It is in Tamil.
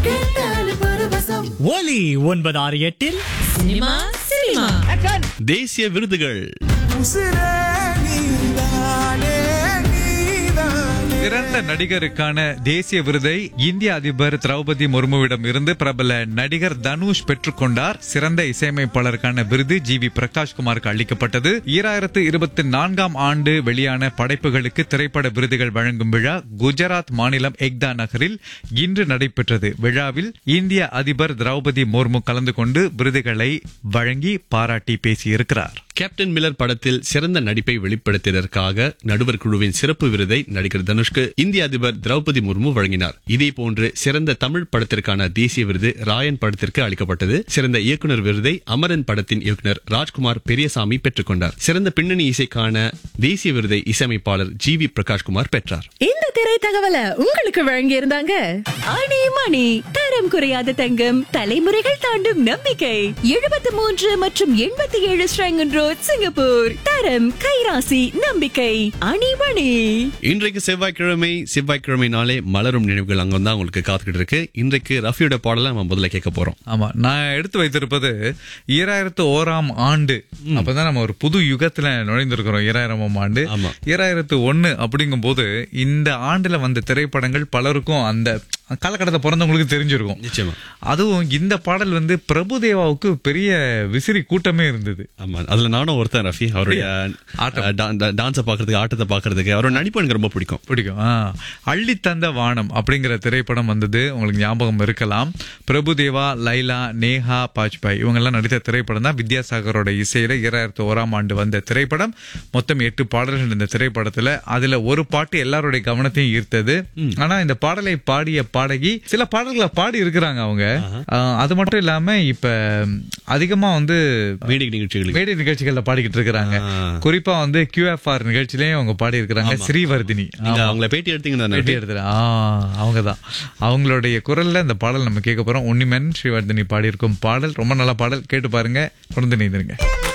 கேட்டாலே பரவசம் ஒலி ஒன்பது ஆறு எட்டில் சினிமா சினிமா தேசிய விருதுகள் உசிரே நீதானே நீதானே சிறந்த நடிகருக்கான தேசிய விருதை இந்திய அதிபர் திரௌபதி முர்முவிடம் இருந்து பிரபல நடிகர் தனுஷ் பெற்றுக்கொண்டார் சிறந்த இசையமைப்பாளருக்கான விருது ஜி வி பிரகாஷ்குமாருக்கு அளிக்கப்பட்டது ஈராயிரத்து இருபத்தி நான்காம் ஆண்டு வெளியான படைப்புகளுக்கு திரைப்பட விருதுகள் வழங்கும் விழா குஜராத் மாநிலம் எக்தா நகரில் இன்று நடைபெற்றது விழாவில் இந்திய அதிபர் திரௌபதி முர்மு கலந்து கொண்டு விருதுகளை வழங்கி பாராட்டி பேசியிருக்கிறார் கேப்டன் மில்லர் படத்தில் சிறந்த நடிப்பை வெளிப்படுத்தியதற்காக நடுவர் குழுவின் சிறப்பு விருதை நடிகர் தனுஷ்க்கு இந்திய அதிபர் திரௌபதி முர்மு வழங்கினார் இதே போன்று சிறந்த தமிழ் படத்திற்கான தேசிய விருது ராயன் படத்திற்கு அளிக்கப்பட்டது சிறந்த இயக்குனர் விருதை அமரன் படத்தின் இயக்குனர் ராஜ்குமார் பெரியசாமி பெற்றுக்கொண்டார் சிறந்த பின்னணி இசைக்கான தேசிய விருதை இசையமைப்பாளர் ஜி வி பிரகாஷ்குமார் பெற்றார் இந்த திரை தகவலை உங்களுக்கு வழங்கி இருந்தாங்க அணி மணி தரம் குறையாத தங்கம் தலைமுறைகள் தாண்டும் நம்பிக்கை எழுபத்தி மூன்று மற்றும் எண்பத்தி ஏழு ஸ்ரங்கன் ரோட் சிங்கப்பூர் தரம் கைராசி நம்பிக்கை அணிமணி இன்றைக்கு செவ்வாய்க்கிழமை செவ்வாய்க்கிழமை நாளே மலரும் நினைவுகள் அங்க தான் உங்களுக்கு காத்துக்கிட்டு இருக்கு இன்றைக்கு ரஃபியோட பாடலை நம்ம முதல்ல கேட்க போறோம் ஆமா நான் எடுத்து வைத்திருப்பது ஈராயிரத்து ஓராம் ஆண்டு அப்பதான் நம்ம ஒரு புது யுகத்துல நுழைந்திருக்கிறோம் ஈராயிரமாம் ஆண்டு ஆமா. ஈராயிரத்து ஒண்ணு அப்படிங்கும் போது இந்த ஆண்டுல வந்த திரைப்படங்கள் பலருக்கும் அந்த காலகட்டத்தை பிறந்தவங்களுக்கு தெரிஞ்சிருக்கும் நிச்சயமா அதுவும் இந்த பாடல் வந்து பிரபுதேவாவுக்கு பெரிய விசிறி கூட்டமே இருந்தது ஆமா அதுல நானும் ஒருத்தன் ரஃபி அவருடைய டான்ஸை பாக்குறதுக்கு ஆட்டத்தை பாக்குறதுக்கு அவரோட நடிப்பு எனக்கு ரொம்ப பிடிக்கும் பிடிக்கும் ஆ. அள்ளி தந்த வானம் அப்படிங்கிற திரைப்படம் வந்தது உங்களுக்கு ஞாபகம் இருக்கலாம் பிரபுதேவா லைலா நேஹா பாஜ்பாய் இவங்கெல்லாம் நடித்த திரைப்படம் தான் வித்யாசாகரோட இசையில இரண்டாயிரத்தி ஓராம் ஆண்டு வந்த திரைப்படம் மொத்தம் எட்டு பாடல்கள் இந்த திரைப்படத்துல அதுல ஒரு பாட்டு எல்லாருடைய கவனத்தையும் ஈர்த்தது ஆனா இந்த பாடலை பாடிய பாடகி சில பாடல்களை பாடி இருக்கிறாங்க அவங்க ஆ, அது மட்டும் இல்லாம இப்ப அதிகமா வந்து மேடை நிகழ்ச்சிகளுக்கு மேடை நிகழ்ச்சிகள்ல பாடிக்கிட்டு இருக்கிறாங்க ஆ. குறிப்பா வந்து கியூஎஃப்ஆர் நிகழ்ச்சியிலயும் அவங்க பாடி இருக்கிறாங்க ஸ்ரீவர்தினி நீங்க அவங்கள பேட்டி எடுத்தீங்கன்னா பேட்டி எடுத்துறேன் ஆ அவங்க தான் அவங்களுடைய குரல்ல இந்த பாடல் நம்ம கேட்க போறோம் உன்னிமன் ஸ்ரீவர்தினி பாடியிருக்கும் பாடல் ரொம்ப நல்ல பாடல் கேட்டு பாருங்க தொடர்ந்து நீந்திருங்க